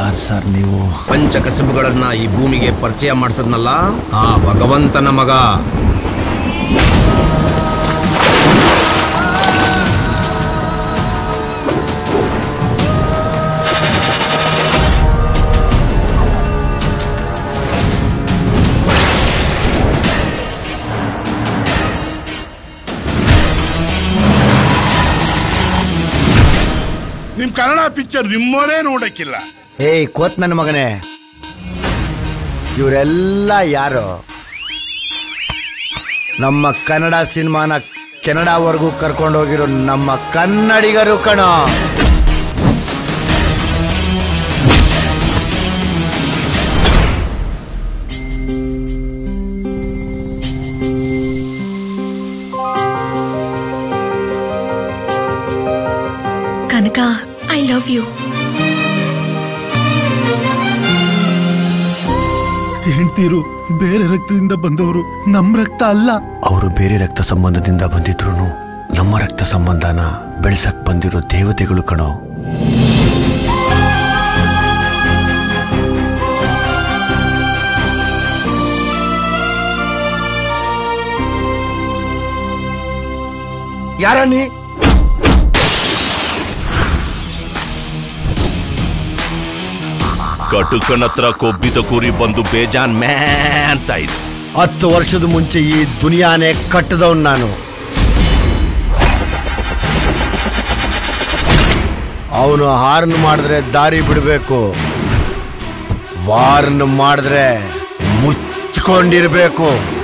ಯಾರು ಸರ್ ನೀವು ಪಂಚಕಸಬುಗಳನ್ನ ಈ ಭೂಮಿಗೆ ಪರಿಚಯ ಮಾಡಿಸದ್ನಲ್ಲ ಆ ಭಗವಂತನ ಮಗ ನಿಮ್ ಕನ್ನಡ ಪಿಕ್ಚರ್ ನಿಮ್ಮೋರೇ ನೋಡಕ್ಕಿಲ್ಲ ಏಯ್ ಕೋತ್ ನನ್ನ ಮಗನೇ ಇವರೆಲ್ಲ ಯಾರು ನಮ್ಮ ಕನ್ನಡ ಸಿನಿಮಾನ ಕೆನಡಾವರೆಗೂ ಕರ್ಕೊಂಡು ಹೋಗಿರೋ ನಮ್ಮ ಕನ್ನಡಿಗರು ಕಣೋ ಕನಕ ಐ ಲವ್ ಯು ಹೆಂಡ್ತೀರು ಬೇರೆ ರಕ್ತದಿಂದ ಬಂದವರು ನಮ್ ರಕ್ತ ಅಲ್ಲ ಅವರು ಬೇರೆ ರಕ್ತ ಸಂಬಂಧದಿಂದ ಬಂದಿದ್ರು ನಮ್ಮ ರಕ್ತ ಸಂಬಂಧನ ಬೆಳೆಸಕ್ ಬಂದಿರೋ ದೇವತೆಗಳು ಕಣೋ ಯಾರ ನೀ ಕಟುಕನ ಹತ್ರ ಕೊಬ್ಬಿದ ಕುರಿ ಬಂದು ಬೇಜಾನ್ ಮ್ಯಾ ಅಂತ ಇದೆ ಹತ್ತು ವರ್ಷದ ಮುಂಚೆ ಈ ದುನಿಯಾನೇ ಕಟ್ಟದವನ್ ನಾನು ಅವನು ಹಾರ್ನ್ ಮಾಡಿದ್ರೆ ದಾರಿ ಬಿಡಬೇಕು ವಾರ್ನ್ ಮಾಡಿದ್ರೆ ಮುಚ್ಕೊಂಡಿರ್ಬೇಕು